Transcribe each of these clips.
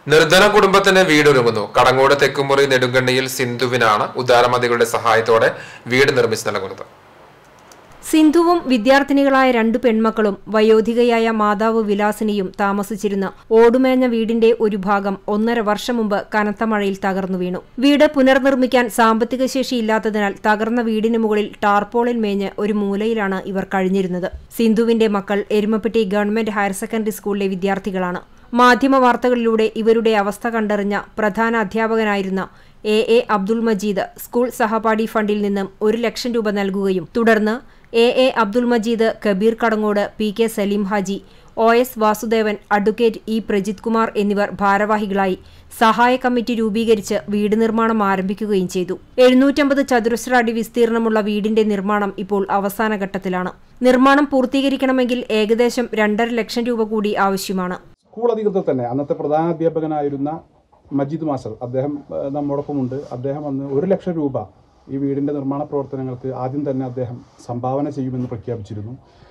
നിർധന കുടുംബത്തിന് വീടൊരുങ്ങുന്നു കടങ്ങോട് തെക്കുമുറി നെടുങ്കണ്ണിയിൽ സിന്ധുവിനാണ് ഉദാരമതികളുടെ സഹായത്തോടെ വീട് നിർമ്മിച്ചു നൽകുന്നത് സിന്ധുവും വിദ്യാർത്ഥിനികളായ രണ്ടു പെൺമക്കളും വയോധികയായ മാതാവ് വിലാസിനിയും താമസിച്ചിരുന്ന ഓടുമേഞ്ഞ വീടിന്റെ ഒരു ഭാഗം ഒന്നര വർഷം മുമ്പ് കനത്ത മഴയിൽ തകർന്നു വീണു വീട് പുനർനിർമ്മിക്കാൻ സാമ്പത്തിക ശേഷിയില്ലാത്തതിനാൽ തകർന്ന വീടിന് മുകളിൽ ടാർപോളിൽ മേഞ്ഞ് ഒരു മൂലയിലാണ് ഇവർ കഴിഞ്ഞിരുന്നത് സിന്ധുവിന്റെ മക്കൾ എരുമപ്പെട്ടി ഗവൺമെന്റ് ഹയർ സെക്കൻഡറി സ്കൂളിലെ വിദ്യാർത്ഥികളാണ് മാധ്യമ വാർത്തകളിലൂടെ ഇവരുടെ അവസ്ഥ കണ്ടറിഞ്ഞ പ്രധാന അധ്യാപകനായിരുന്ന A A Abdul Majeed school സഹപാഠി ഫണ്ടിൽ നിന്നും ഒരു ലക്ഷം രൂപ നൽകുകയും തുടർന്ന് A A Abdul Majeed Kabir Kadangode P K Saleem Haji O S Vasudevan advocate E Prajith Kumar എന്നിവർ ഭാരവാഹികളായി സഹായ കമ്മിറ്റി രൂപീകരിച്ച് വീട് നിർമ്മാണം ആരംഭിക്കുകയും ചെയ്തു എഴുന്നൂറ്റമ്പത് ചതുരശ്ര അടി വിസ്തീർണമുള്ള വീടിന്റെ നിർമ്മാണം ഇപ്പോൾ അവസാന ഘട്ടത്തിലാണ് നിർമ്മാണം പൂർത്തീകരിക്കണമെങ്കിൽ ഏകദേശം രണ്ടര ലക്ഷം രൂപ കൂടി ആവശ്യമാണ് സ്കൂൾ അധികൃതർ തന്നെ അന്നത്തെ പ്രധാന അധ്യാപകനായിരുന്ന മജീദ് മാസ്റ്റർ അദ്ദേഹം ഏഹ്, നമ്മോടൊപ്പമുണ്ട് അദ്ദേഹം അന്ന് ഒരു ലക്ഷം രൂപ ഈ വീടിൻ്റെ നിർമ്മാണ പ്രവർത്തനങ്ങൾക്ക് ആദ്യം തന്നെ അദ്ദേഹം സംഭാവന ചെയ്യുമെന്ന് പ്രഖ്യാപിച്ചിരുന്നു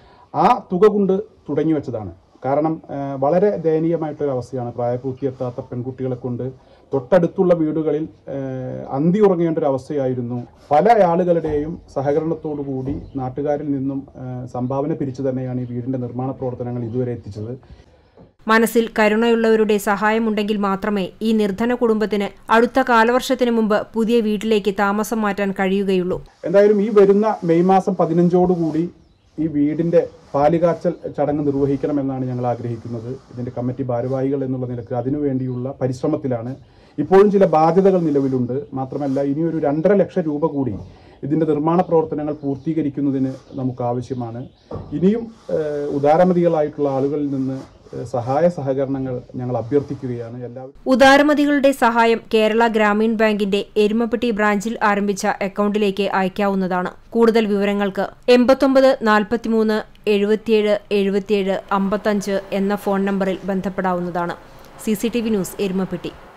ആ തുക കൊണ്ട് തുടങ്ങി വെച്ചതാണ് കാരണം ഏഹ്, വളരെ ദയനീയമായിട്ടൊരു അവസ്ഥയാണ് പ്രായപൂർത്തിയെത്താത്ത പെൺകുട്ടികളെ കൊണ്ട് തൊട്ടടുത്തുള്ള വീടുകളിൽ ഏഹ്, അന്തി ഉറങ്ങേണ്ട ഒരു അവസ്ഥയായിരുന്നു പല ആളുകളുടെയും സഹകരണത്തോടു കൂടി നാട്ടുകാരിൽ നിന്നും ഏഹ്, സംഭാവന പിരിച്ചു തന്നെയാണ് ഈ വീടിൻ്റെ നിർമ്മാണ പ്രവർത്തനങ്ങൾ ഇതുവരെ എത്തിച്ചത് മനസ്സിൽ കരുണയുള്ളവരുടെ സഹായമുണ്ടെങ്കിൽ മാത്രമേ ഈ നിർധന കുടുംബത്തിന് അടുത്ത കാലവർഷത്തിന് മുമ്പ് പുതിയ വീട്ടിലേക്ക് താമസം മാറ്റാൻ കഴിയുകയുള്ളൂ എന്തായാലും ഈ വരുന്ന മെയ് മാസം പതിനഞ്ചോടുകൂടി ഈ വീടിന്റെ പാലുകാച്ചൽ ചടങ്ങ് നിർവഹിക്കണമെന്നാണ് ഞങ്ങൾ ആഗ്രഹിക്കുന്നത് ഇതിന്റെ കമ്മിറ്റി ഭാരവാഹികൾ എന്നുള്ള നിലക്ക് അതിനുവേണ്ടിയുള്ള പരിശ്രമത്തിലാണ് ഇപ്പോഴും ചില ബാധ്യതകൾ നിലവിലുണ്ട് മാത്രമല്ല ഇനിയൊരു രണ്ടര ലക്ഷം രൂപ കൂടി ഇതിന്റെ നിർമ്മാണ പ്രവർത്തനങ്ങൾ പൂർത്തീകരിക്കുന്നതിന് നമുക്ക് ആവശ്യമാണ് ഇനിയും ഏഹ്, ഉദാരമതികളായിട്ടുള്ള ആളുകളിൽ നിന്ന് ഏഹ്, സഹായ സഹകരണങ്ങൾ ഞങ്ങൾ അഭ്യർത്ഥിക്കുകയാണ് എല്ലാവരും ഉദാരമതികളുടെ സഹായം കേരള ഗ്രാമീൺ ബാങ്കിന്റെ എരുമപ്പെട്ടി ബ്രാഞ്ചിൽ ആരംഭിച്ച അക്കൗണ്ടിലേക്ക് അയക്കാവുന്നതാണ് കൂടുതൽ വിവരങ്ങൾക്ക് എൺപത്തൊമ്പത് നാൽപ്പത്തിമൂന്ന് എഴുപത്തിയേഴ് എഴുപത്തിയേഴ് അമ്പത്തഞ്ച് എന്ന ഫോൺ നമ്പറിൽ ബന്ധപ്പെടാവുന്നതാണ് C C T V news Erumapetty